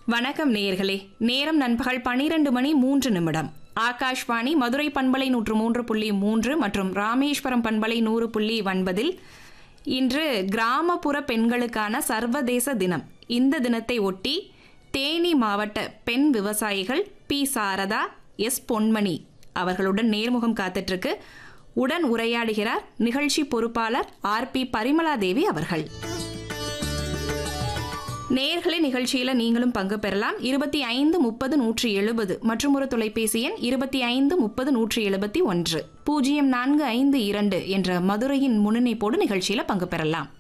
வணக்கம் நேயர்களே நேரம் நண்பகல் பனிரெண்டு மணி மூன்று நிமிடம் ஆகாஷ்வாணி மதுரை பண்பலை நூற்று மூன்று புள்ளி மூன்று மற்றும் ராமேஸ்வரம் பண்பலை நூறு புள்ளி ஒன்பதில் இன்று கிராமப்புற பெண்களுக்கான சர்வதேச தினம் இந்த தினத்தை ஒட்டி தேனி மாவட்ட பெண் விவசாயிகள் பி சாரதா எஸ் பொன்மணி அவர்களுடன் நேர்முகம் காத்துட்ருக்கு உடன் உரையாடுகிறார் நிகழ்ச்சி பொறுப்பாளர் ஆர் பி பரிமலா தேவி அவர்கள் நேர்களை நிகழ்ச்சியில நீங்களும் பங்கு பெறலாம் இருபத்தி ஐந்து முப்பது நூற்றி எழுபது மற்றும் ஒரு தொலைபேசி எண் இருபத்தி ஐந்து முப்பது நூற்றி எழுபத்தி ஒன்று பூஜ்ஜியம் நான்கு ஐந்து இரண்டு என்ற மதுரையின் முன்னிணைப்போடு நிகழ்ச்சியில பங்கு பெறலாம்